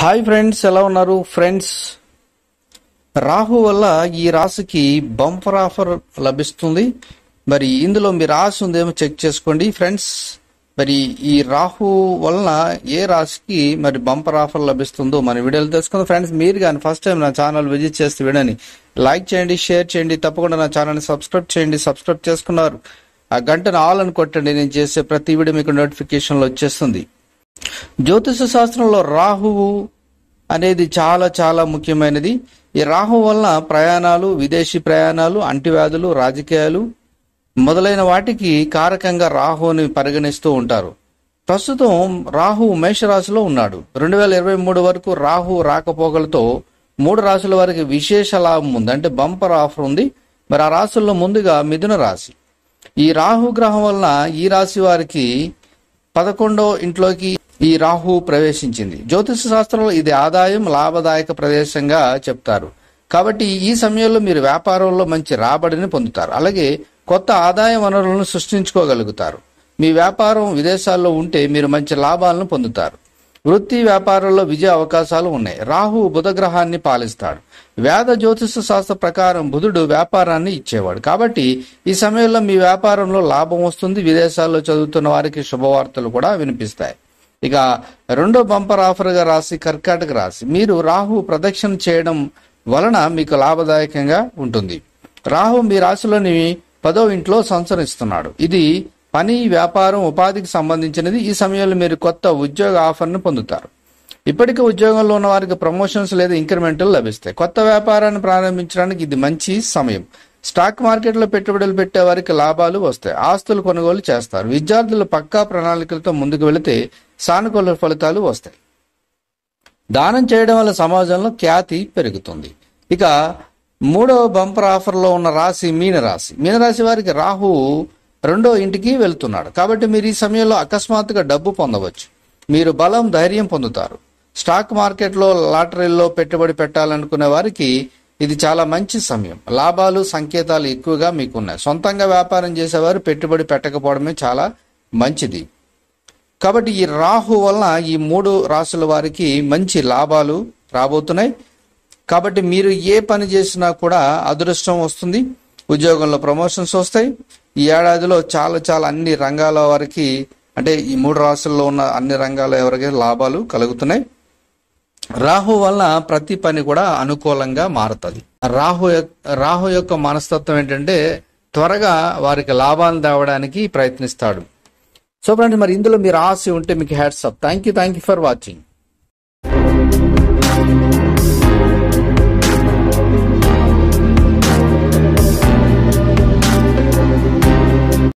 hi friends ఎలా ఉన్నారు friends Rahu వల్ల ఈ రాశికి బంపర్ ఆఫర్ లభిస్తుంది మరి ఇందులో మీ రాశి ఉందేమో చెక్ చేసుకోండి ఫ్రెండ్స్ మరి ఈ రాహు వలన ఏ రాశికి మరి బంపర్ ఆఫర్ లభిస్తుందో మన వీడియోలు తెలుసుకుందాం ఫ్రెండ్స్ మీరు కానీ ఫస్ట్ టైం నా ఛానల్ విజిట్ చేస్తే వీడియోని లైక్ చేయండి షేర్ చేయండి తప్పకుండా నా ఛానల్ని సబ్స్క్రైబ్ చేయండి సబ్స్క్రైబ్ చేసుకున్నారు ఆ గంటను ఆల్ అని కొట్టండి నేను చేసే ప్రతి వీడియో మీకు నోటిఫికేషన్లో వచ్చేస్తుంది జ్యోతిష శాస్త్రంలో రాహువు అనేది చాలా చాలా ముఖ్యమైనది ఈ రాహు వలన ప్రయాణాలు విదేశీ ప్రయాణాలు అంటువ్యాధులు రాజకీయాలు మొదలైన వాటికి కారకంగా రాహుని పరిగణిస్తూ ఉంటారు ప్రస్తుతం రాహు మేషరాశిలో ఉన్నాడు రెండు వేల ఇరవై మూడు వరకు రాహు రాకపోకలతో మూడు రాశుల వారికి విశేష లాభం ఉంది అంటే బంపర్ ఆఫర్ ఉంది మరి ఆ రాశుల్లో ముందుగా మిథున రాశి ఈ రాహు గ్రహం వలన ఈ రాశి వారికి పదకొండో ఇంట్లోకి ఈ రాహు ప్రవేశించింది జ్యోతిష శాస్త్రంలో ఇది ఆదాయం లాభదాయక ప్రదేశంగా చెప్తారు కాబట్టి ఈ సమయంలో మీరు వ్యాపారంలో మంచి రాబడిని పొందుతారు అలాగే కొత్త ఆదాయ వనరులను సృష్టించుకోగలుగుతారు మీ వ్యాపారం విదేశాల్లో ఉంటే మీరు మంచి లాభాలను పొందుతారు వృత్తి వ్యాపారంలో విజయ అవకాశాలు ఉన్నాయి రాహు బుధ గ్రహాన్ని పాలిస్తాడు వేద జ్యోతిష శాస్త్ర ప్రకారం బుధుడు వ్యాపారాన్ని ఇచ్చేవాడు కాబట్టి ఈ సమయంలో మీ వ్యాపారంలో లాభం వస్తుంది విదేశాల్లో చదువుతున్న వారికి శుభవార్తలు కూడా వినిపిస్తాయి ఇక రెండో బంపర్ ఆఫర్గా రాసి కర్కాటక రాశి మీరు రాహు ప్రదక్షిణ చేయడం వలన మీకు లాభదాయకంగా ఉంటుంది రాహు మీ రాశిలోని పదో ఇంట్లో సంచరిస్తున్నాడు ఇది పని వ్యాపారం ఉపాధికి సంబంధించినది ఈ సమయంలో మీరు కొత్త ఉద్యోగ ఆఫర్ను పొందుతారు ఇప్పటికే ఉద్యోగంలో ఉన్న వారికి ప్రమోషన్స్ లేదా ఇంక్రిమెంట్లు లభిస్తాయి కొత్త వ్యాపారాన్ని ప్రారంభించడానికి ఇది మంచి సమయం స్టాక్ మార్కెట్లో పెట్టుబడులు పెట్టే వారికి లాభాలు వస్తాయి ఆస్తులు కొనుగోలు చేస్తారు విద్యార్థులు పక్కా ప్రణాళికలతో ముందుకు వెళితే సానుకూల ఫలితాలు వస్తాయి దానం చేయడం వల్ల సమాజంలో ఖ్యాతి పెరుగుతుంది ఇక మూడవ బంపర్ ఆఫర్లో ఉన్న రాశి మీనరాశి మీనరాశి వారికి రాహు రెండో ఇంటికి వెళ్తున్నాడు కాబట్టి మీరు ఈ సమయంలో అకస్మాత్తుగా డబ్బు పొందవచ్చు మీరు బలం ధైర్యం పొందుతారు స్టాక్ మార్కెట్లో లాటరీల్లో పెట్టుబడి పెట్టాలనుకునే వారికి ఇది చాలా మంచి సమయం లాభాలు సంకేతాలు ఎక్కువగా మీకున్నాయి సొంతంగా వ్యాపారం చేసేవారు పెట్టుబడి పెట్టకపోవడమే చాలా మంచిది కాబట్టి ఈ రాహు వలన ఈ మూడు రాసుల వారికి మంచి లాభాలు రాబోతున్నాయి కాబట్టి మీరు ఏ పని చేసినా కూడా అదృష్టం వస్తుంది ఉద్యోగంలో ప్రమోషన్స్ వస్తాయి ఈ ఏడాదిలో చాలా చాలా అన్ని రంగాల వారికి అంటే ఈ మూడు రాసుల్లో ఉన్న అన్ని రంగాల ఎవరికి లాభాలు కలుగుతున్నాయి రాహు వలన ప్రతి పని కూడా అనుకూలంగా మారుతుంది రాహు యొక్క- రాహు యొక్క మనస్తత్వం ఏంటంటే త్వరగా వారికి లాభాలు తేవడానికి ప్రయత్నిస్తాడు సో ఫ్రెండ్స్ మరి ఇందులో మీరు ఆశ ఉంటే మీకు hats up thank you thank you for watching